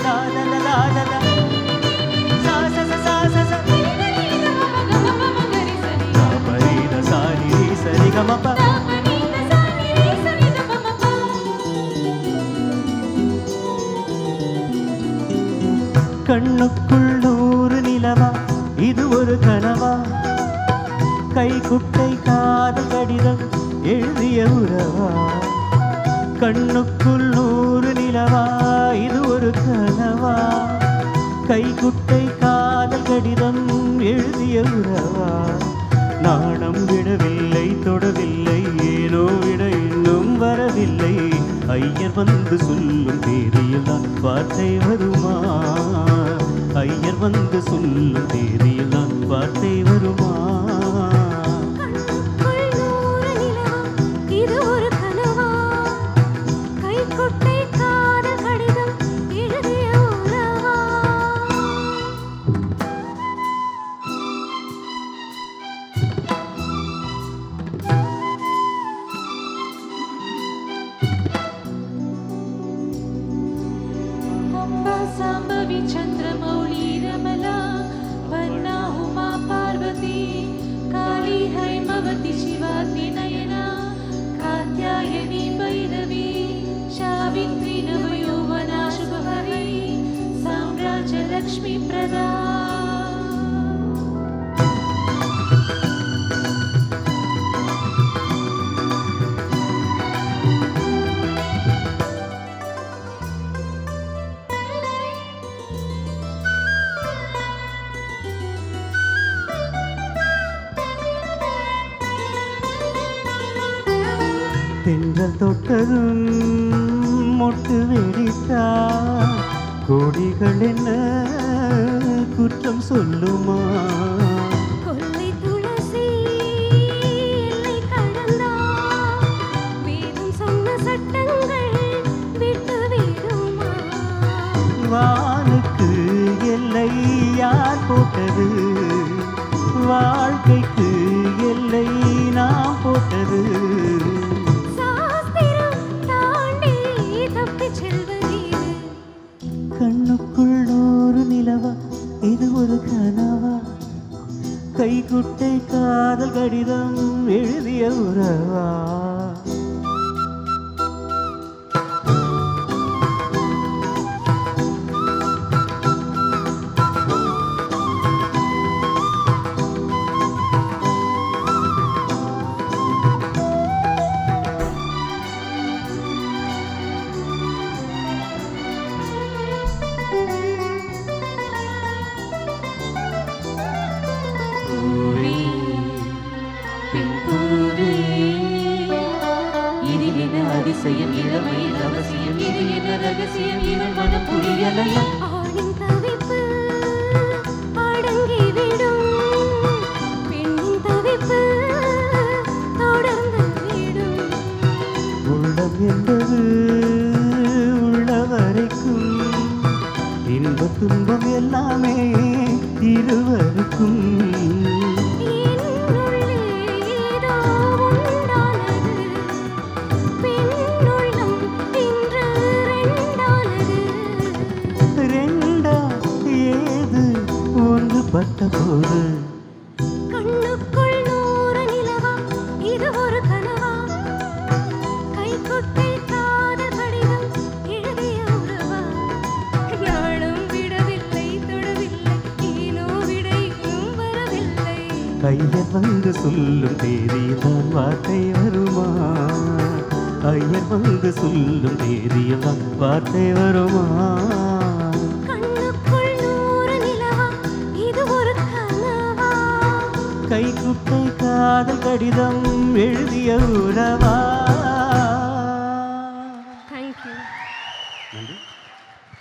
லாலலலாலலா. சா, ச, ச, சா, ச, ச. பரீத சாரி சரி கமப கண்ணுக்குள் நூறு நிலவா இது ஒரு கனவா கை குட்டை காதல் கடிதம் எழுதிய உறவா கண்ணுக்குள் நூறு நிலவா இது ஒரு கனவா கை குட்டை காதல் கடிதம் எழுதிய உறவா நாணம் விடவில்லை தொடவில்லை ஏனோ விட இன்னும் வரவில்லை ஐயர் வந்து சொல்லும் தேதியில் தான் வார்த்தை வருமா ஐயர் வந்து சொல்லும் தேதியில் தான் வார்த்தை வருமா இது ஒரு கனவா கைக்குட்டை காதல் கடிதம் எழுதிய உறவா अम्बा साम्बवी चन्द्रमौली रमला वर्णा उमा पार्वती काली हैमवती शिवा त्रिनयना कात्यायनी भैरवी सावित्री नवयौवना शुभहरी साम्राज्यलक्ष्मी प्रदा தென்றல் தொட்டதும் மொட்டு வெடித்தா கோடிகள் என்ன குற்றம் சொல்லுமா கொல்லை துளசி எல்லை கடந்தா வேதம் சொன்ன சட்டங்கள் விட்டு விடுமா வானுக்கு எல்லை யார் போட்டது வாழ்க்கைக்கு எல்லை நாம் போட்டது சாஸ்திரம் தாண்டி தப்பிச் செல்வதீது கண்ணுக்குள் நூறு நிலவா இது ஒரு கனவா கைக்குட்டை காதல் கடிதம் எழுதிய உறவா பூவே பெண் பூவே இதில் என்ன அதிசயம் இளமை அவசியம் இது என்ன ரகசியம் இவன் மனம் புரியலையா ஆணின் தவிப்பு அடங்கிவிடும் பெண்ணின் தவிப்பு தொடர்ந்து விடும் உள்ளம் என்பது உள்ள வரைக்கும் இன்ப துன்பம் எல்லாமே இருவருக்கும் என்னுள்ளே ஏதோ உண்டானது பெண்ணுள்ளம் இன்று ரெண்டானது ரெண்டா ஏது ஒன்று பட்ட போது கண்ணுக்குள் நூறு நிலவா இது ஒரு கனவா கைக்குட்டை காதல் கடிதம் எழுதிய உறவா நாளும் விடவில்லை தொடவில்லை ஏனோ விடை இன்னும் வரவில்லை ஐயர் வந்து சொல்லும் தேதியில்தான் வார்த்தை வருமா ஐயர் வந்து சொல்லும் தேதியில்தான் வார்த்தை வருமா கண்ணுக்குள் நூறு நிலவா இது ஒரு கனவா கைக்குட்டை காதல் கடிதம் எழுதிய உறவா